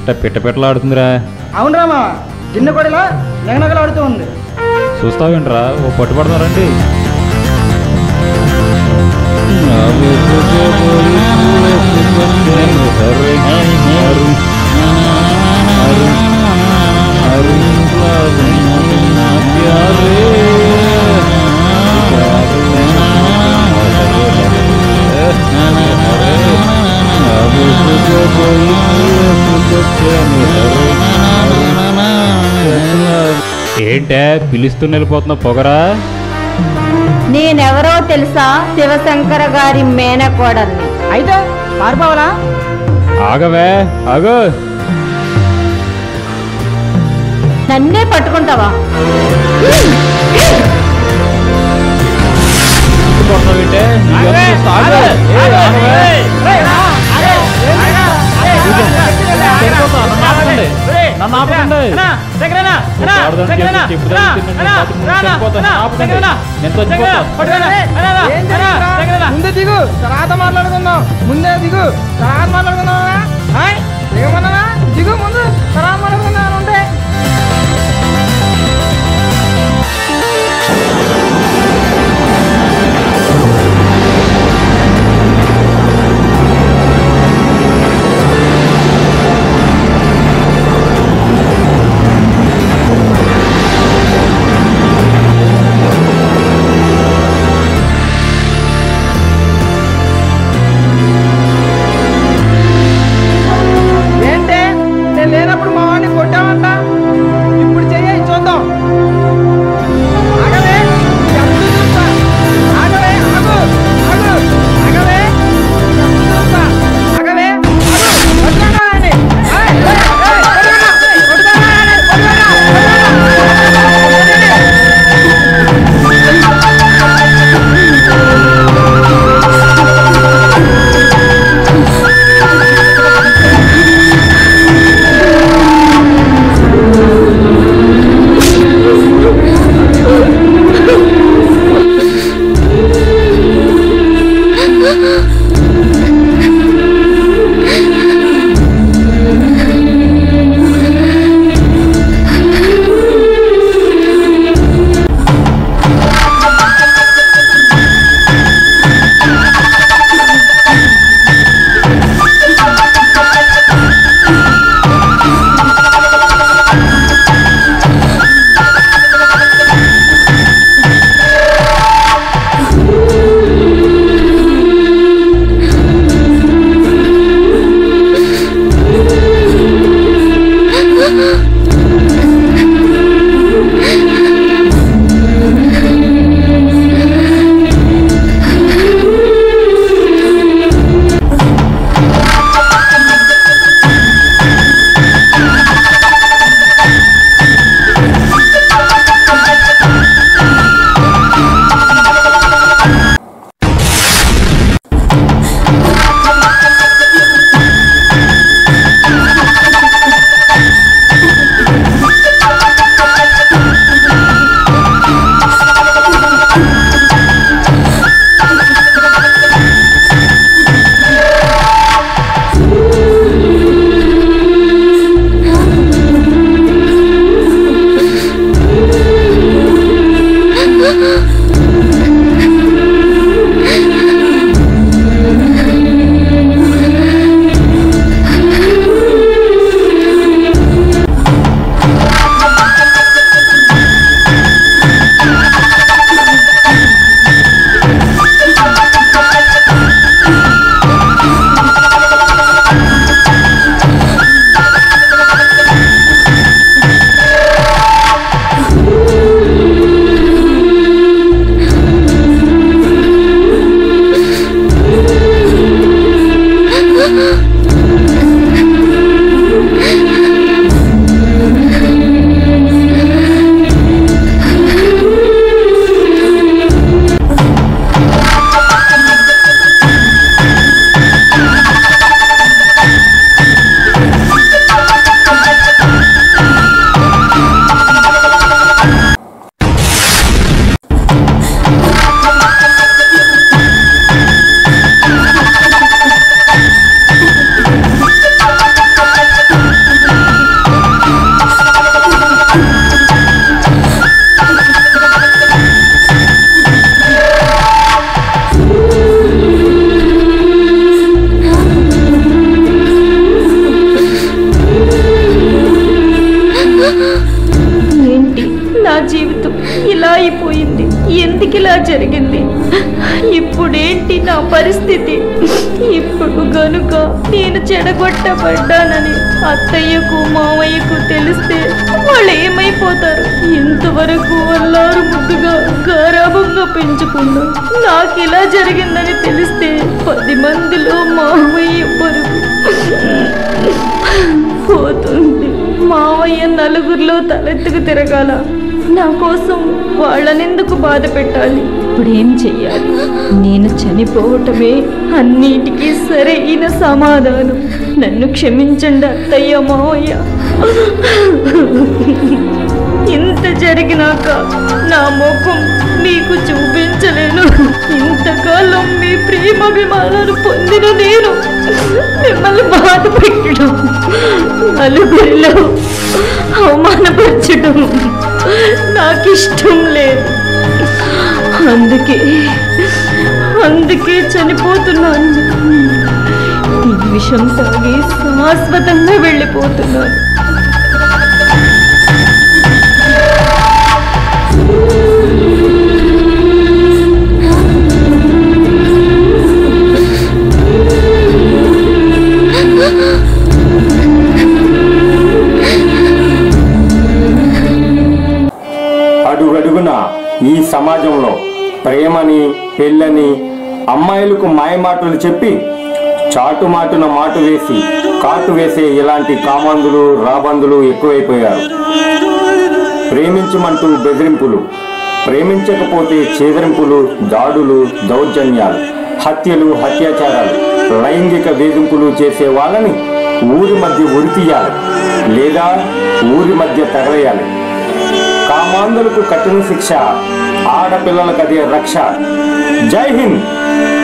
పిట్ట పిట్ట పిట్టలాడుతుందిరా అవునరా మామ చిన్న కొడిలా నెగనగలాడుతూ ఉంది చూస్తావేంట్రా ఓ పట్టుపడతారండి ఏంటే పిలుస్తూ వెళ్ళిపోతున్నా పొగరా నేనెవరో తెలుసా శివశంకర గారి మేనకోడల్ని అయితే పారిపోవాలా ఆగవే ఆగో నన్నే పట్టుకుంటావా కొడతావేంటే? నీకేమన్నా చూస్తా? ఆగు. ఏ, ఆగవే. సరిపోతా, నన్ను ఆపకండి. నన్ను ఆపకండి. ఒక ఆడదానికి చేసి చెప్పు తగిలితే నన్ను పాతి ముందు చనిపోతా. నన్ను ఆపకండి. నేను చచ్చిపోతా. ఏం జరిగిందిరా? ముందే దిగు తర్వాత మాట్లాడుకుందాం ముందే దిగు తర్వాత మాట్లాడుకుందామా హాయ్ దిగమన్నా దిగు ముందు తర్వాత మాట్లాడుకుందాం ఉంటే ఏంటి ఎందుకిలా జరిగింది ఇప్పుడేంటి నా పరిస్థితి ఇప్పుడు గనుక నేను చెడగొట్టబడ్డానని అత్తయ్యకు మావయ్యకు తెలిస్తే వాళ్ళు ఏమైపోతారు ఇంతవరకు అల్లారు ముద్దుగా గారాభంగా పెంచుకున్నా నాకు ఇలా జరిగిందని తెలిస్తే పది మందిలో మావయ్య పరుగు పోతుంది మావయ్య నలుగురిలో తలెత్తుకు తిరగాల నా కోసం వాళ్ళనెందుకు బాధ పెట్టాలి ఇప్పుడేం చెయ్యాలి నేను చనిపోవటమే అన్నిటికీ సరైన సమాధానం నన్ను క్షమించండి అత్తయ్య మావయ్య ఇంత జరిగినాక నా ముఖం మీకు చూపించలేను ఇంతకాలం మీ ప్రేమాభిమానాలు పొందిన నేను మిమ్మల్ని బాధ పెట్టడం నలుగురిలో అవమానపరచడం నాకు ఇష్టం లేదు అందుకే అందుకే చనిపోతున్నాను ఈ విషం తాగి శాశ్వతంగా వెళ్ళిపోతున్నాను అడుగడుగున ఈ సమాజంలో ప్రేమని పెళ్ళని అమ్మాయిలకు మాయమాటలు చెప్పి చాటుమాటున మాటు వేసి కాటు వేసే ఇలాంటి కామందులు రాబందులు ఎక్కువైపోయారు ప్రేమించమంటూ బెదిరింపులు ప్రేమించకపోతే చేదరింపులు దాడులు దౌర్జన్యాలు హత్యలు అత్యాచారాలు లైంగిక వేధింపులు చేసే వాళ్ళని ఊరి మధ్య ఉరితీయాలి లేదా ఊరి మధ్య తగలేయాలి కామాంధులకు కఠిన శిక్ష ఆడపిల్లలకు అదే రక్ష జై హింద్